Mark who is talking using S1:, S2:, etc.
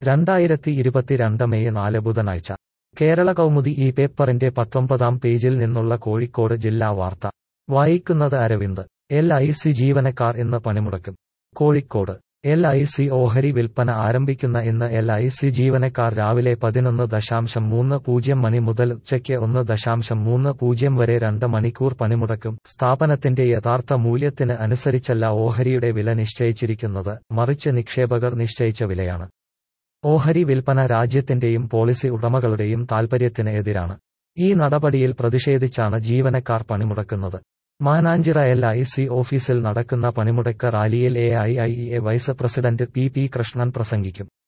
S1: രണ്ടായിരത്തി ഇരുപത്തിരണ്ട് മെയ് നാല് ബുധനാഴ്ച കേരള കൗമുദി ഈ പേപ്പറിന്റെ പത്തൊമ്പതാം പേജിൽ നിന്നുള്ള കോഴിക്കോട് ജില്ലാ വാർത്ത വായിക്കുന്നത് അരവിന്ദ് എൽ ഐ സി ജീവനക്കാർ ഇന്ന് പണിമുടക്കും കോഴിക്കോട് എൽ ഐ സി ഓഹരി വിൽപ്പന ആരംഭിക്കുന്ന ഇന്ന് എൽ ഐ സി ജീവനക്കാർ രാവിലെ പതിനൊന്ന് ദശാംശം മൂന്ന് പൂജ്യം മണി മുതൽ ഉച്ചയ്ക്ക് ഒന്ന് ദശാംശം മൂന്ന് പൂജ്യം വരെ രണ്ട് മണിക്കൂർ പണിമുടക്കും സ്ഥാപനത്തിന്റെ യഥാർത്ഥ മൂല്യത്തിന് അനുസരിച്ചല്ല ഓഹരിയുടെ വില നിശ്ചയിച്ചിരിക്കുന്നത് മറിച്ച് നിക്ഷേപകർ നിശ്ചയിച്ച വിലയാണ് ഓഹരി വിൽപ്പന രാജ്യത്തിന്റെയും പോളിസി ഉടമകളുടെയും താൽപര്യത്തിന് എതിരാണ് ഈ നടപടിയിൽ പ്രതിഷേധിച്ചാണ് ജീവനക്കാർ പണിമുടക്കുന്നത് മാനാഞ്ചിറ എൽ ഐ സി ഓഫീസിൽ നടക്കുന്ന പണിമുടക്ക് റാലിയിൽ A I I A vice president P P Krishnan പ്രസംഗിക്കും